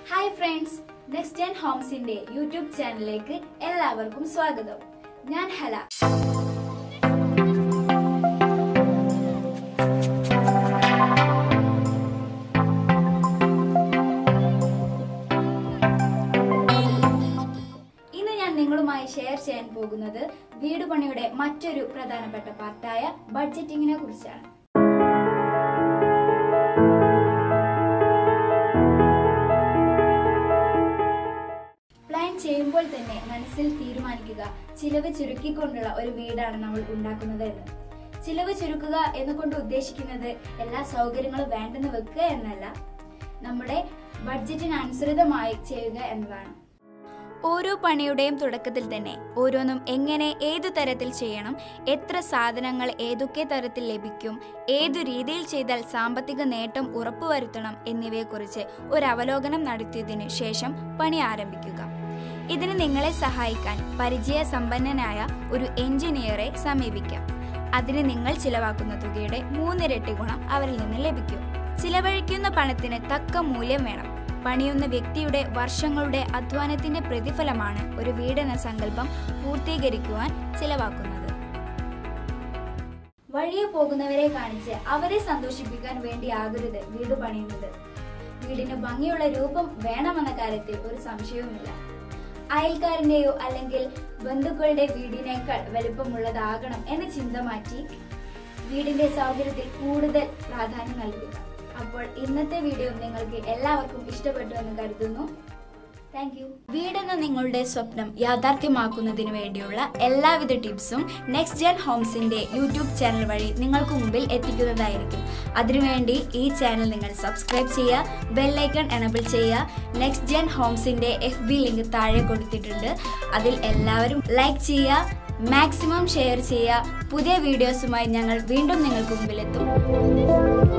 hi friends next gen ഹോംസിന്റെ YouTube ചാനലിലേക്ക് എല്ലാവർക്കും സ്വാഗതം ഞാൻ ഹല ഇന്ന് ഞാൻ നിങ്ങളുമായി ഷെയർ ചെയ്യാൻ പോകുന്നത് വീട് പണിയുടെ മറ്റൊരു പ്രധാനപ്പെട്ട പാർട്ടായ ബഡ്ജറ്റിങ്ങിനെ കുറിച്ചാണ് പ്ലാൻ ചെയ്യുമ്പോൾ തന്നെ മനസ്സിൽ തീരുമാനിക്കുക ചിലവ് ചുരുക്കിക്കൊണ്ടുള്ള ഒരു വീടാണ് നമ്മൾ ഉണ്ടാക്കുന്നത് എന്ന് ചിലവ് ചുരുക്കുക എന്നുകൊണ്ട് ഉദ്ദേശിക്കുന്നത് എല്ലാ സൗകര്യങ്ങളും വേണ്ടെന്ന് വെക്കുക എന്നല്ല നമ്മുടെ ബഡ്ജറ്റിന് അനുസൃതമായി ചെയ്യുക എന്നതാണ് ഓരോ പണിയുടെയും തുടക്കത്തിൽ തന്നെ ഓരോന്നും എങ്ങനെ ഏതു തരത്തിൽ ചെയ്യണം എത്ര സാധനങ്ങൾ ഏതൊക്കെ തരത്തിൽ ലഭിക്കും ഏതു രീതിയിൽ ചെയ്താൽ സാമ്പത്തിക നേട്ടം ഉറപ്പുവരുത്തണം എന്നിവയെക്കുറിച്ച് ഒരു അവലോകനം നടത്തിയതിനു ശേഷം പണി ആരംഭിക്കുക ഇതിന് നിങ്ങളെ സഹായിക്കാൻ പരിചയസമ്പന്നനായ ഒരു എഞ്ചിനീയറെ സമീപിക്കാം അതിന് നിങ്ങൾ ചിലവാക്കുന്ന തുകയുടെ മൂന്നിരട്ടി ഗുണം അവരിൽ നിന്ന് ലഭിക്കും ചിലവഴിക്കുന്ന പണത്തിന് തക്ക മൂല്യം വേണം പണിയുന്ന വ്യക്തിയുടെ വർഷങ്ങളുടെ അധ്വാനത്തിന്റെ പ്രതിഫലമാണ് ഒരു വീടെന്ന സങ്കല്പം പൂർത്തീകരിക്കുവാൻ ചിലവാക്കുന്നത് വഴിയെ പോകുന്നവരെ കാണിച്ച് അവരെ സന്തോഷിപ്പിക്കാൻ വേണ്ടിയാകരുത് വീട് പണിയുന്നത് വീടിന് ഭംഗിയുള്ള രൂപം വേണമെന്ന കാര്യത്തിൽ ഒരു സംശയവുമില്ല അയൽക്കാരന്റെയോ അല്ലെങ്കിൽ ബന്ധുക്കളുടെ വീടിനേക്കാൾ വലുപ്പമുള്ളതാകണം എന്ന ചിന്ത മാറ്റി വീടിന്റെ സൗകര്യത്തിൽ കൂടുതൽ പ്രാധാന്യം നൽകുക അപ്പോൾ ഇന്നത്തെ വീഡിയോ നിങ്ങൾക്ക് എല്ലാവർക്കും ഇഷ്ടപ്പെട്ടു എന്ന് കരുതുന്നു താങ്ക് യു വീടെന്ന നിങ്ങളുടെ സ്വപ്നം യാഥാർത്ഥ്യമാക്കുന്നതിന് വേണ്ടിയുള്ള എല്ലാവിധ ടിപ്സും നെക്സ്റ്റ് ജെൻ ഹോംസിന്റെ യൂട്യൂബ് ചാനൽ വഴി നിങ്ങൾക്ക് മുമ്പിൽ എത്തിക്കുന്നതായിരിക്കും അതിനുവേണ്ടി ഈ ചാനൽ നിങ്ങൾ സബ്സ്ക്രൈബ് ചെയ്യുക ബെല്ലൈക്കൺ എനബിൾ ചെയ്യുക നെക്സ്റ്റ് ജെൻ ഹോംസിന്റെ എഫ് ബി ലിങ്ക് താഴെ കൊടുത്തിട്ടുണ്ട് അതിൽ എല്ലാവരും ലൈക്ക് ചെയ്യുക മാക്സിമം ഷെയർ ചെയ്യുക പുതിയ വീഡിയോസുമായി ഞങ്ങൾ വീണ്ടും നിങ്ങൾക്ക് മുമ്പിലെത്തും